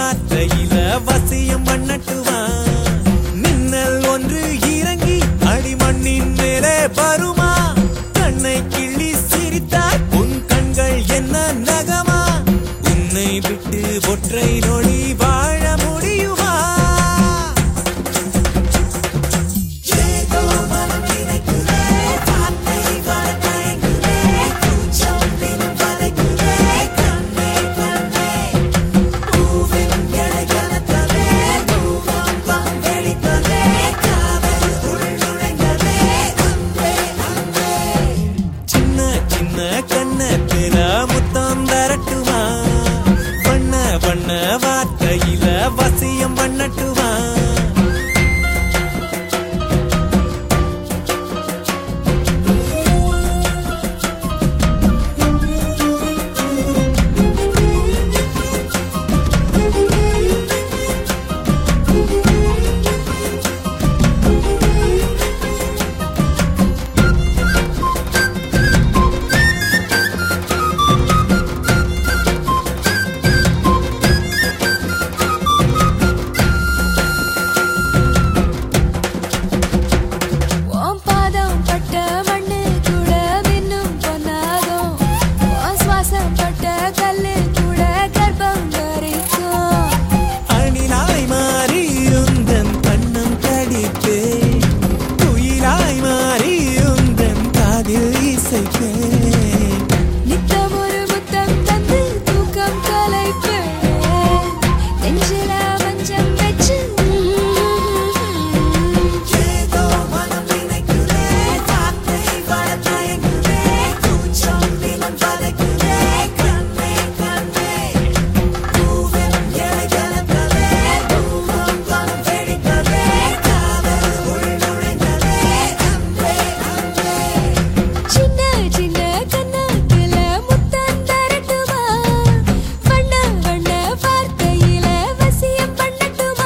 வார்த்தையில வசியம் பண்ணட்டுமா மின்னல் ஒன்று இறங்கி அடிமண்ணின் மேலே வருமா கண்ணை கிள்ளி சிரித்தாய் உன் கண்கள் என்ன நகமா உன்னை விட்டு ஒற்றை நொடி வாழ முடியுமா ஏதோ மனம் நினைக்குதே வார்த்தை வர தயங்குதே கூச்சம் தினம் வதைக்குதே கண்ணே கண்ணே பூவின் எடை கனத்ததே பூகம்பம் வெடித்ததே காதல் உள் நுழைந்ததே அன்பே அன்பே சின்ன சின்ன கண்ணத்தில முத்தம் தரட்டுமா வண்ண வண்ண வார்த்தையில வசியம் பண்ணட்டுமா உன் பாதம் பட்ட மண்ணு கூட மின்னும் பொன்னாகும் உன் சுவாசம் பட்ட கல்லு கூட கர்ப்பம் தரிக்கும் அணிலாய் மாறி உந்தன் கண்ணம் கடிப்பே குயிலாய் மாறி உந்தன் காதில் இசைப்பேன் நித்தம் ஒரு முத்தம் தந்து தூக்கம் கலைப்பேன் நெஞ்சில மஞ்சம் வச்சு ஏதோ மனம் நினைக்குதே வார்த்தை வர தயங்குதே கூச்சம் தினம் வதைக்குதே கண்ணே கண்ணே பூவின் எடை கனத்ததே பூகம்பம் வெடித்ததே காதல் உள் நுழைந்ததே அன்பே அன்பே சின்ன சின்ன கண்ணத்துல முத்தம் தரட்டுமா வண்ண வண்ண வார்த்தையில வசியம் பண்ணட்டுமா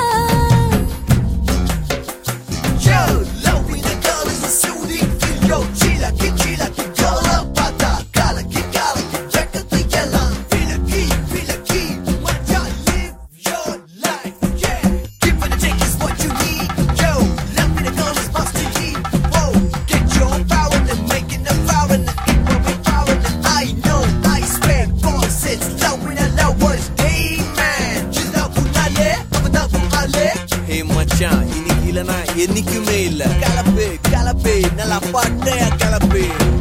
Yo, love with the girl is a soothing feel. Yo, chila, que chila, que girl up, pata, cala, que cala, que check the yellow. Feel a key, feel a key. What you live your life, yeah. Give and take is what you need. Yo, love with the girl is must to eat. Whoa, get your power and making the power and it will be power and I know I swear bosses love with the love was hey man. Chila, punale, apata punale. ஹே மச்சான் இன்னைக்கு இல்லனா என்னைக்குமே இல்ல கலப்பு கலப்பு நல்லா பட்டைய கலப்பு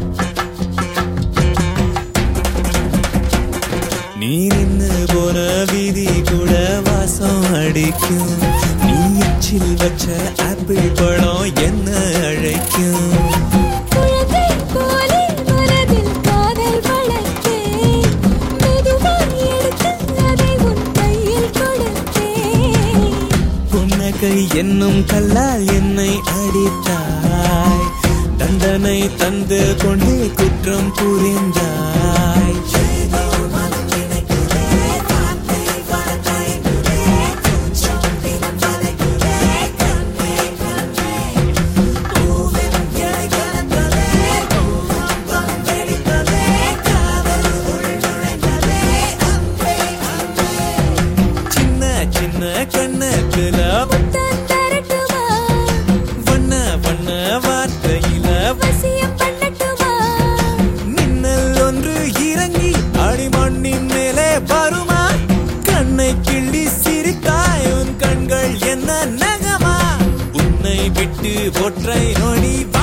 நீ நின்னு போன வீதி கூட வாசம் அடிக்கும் நீ எச்சில் வச்ச ஆப்பிள் பழம் என்ன அழைக்கும் குழந்தை போலே மனதில் காதல் வளர்த்தேன் மெதுவாய் எடுத்து அதை உன் கையில் கொடுத்தேன் புன்னகை என்னும் கல்லால் என்னை அடித்தாய் தண்டனை தந்து கொண்டே குற்றம் புரிந்தாய் ஏதோ மனம் நினைக்குதே, வார்த்தை வர தயங்குதே, கூச்சம் தினம் வதைக்குதே, கண்ணே, கண்ணே. பூவின் எடை கனத்ததே, பூகம்பம் வெடித்ததே, காதல் உள் நுழைந்ததே, அன்பே, அன்பே. சின்ன சின்ன கண்ணத்துல முத்தம் தரட்டுமா வண்ண வண்ண வார்த்தையில வசியம் பண்ணட்டுமா மின்னல் ஒன்று இறங்கி அடிமண்ணின் மேலே வருமா கண்ணை கிள்ளி சிரித்தாய் உன் கண்கள் என்ன நகமா உன்னை விட்டு ஒற்றை நொடி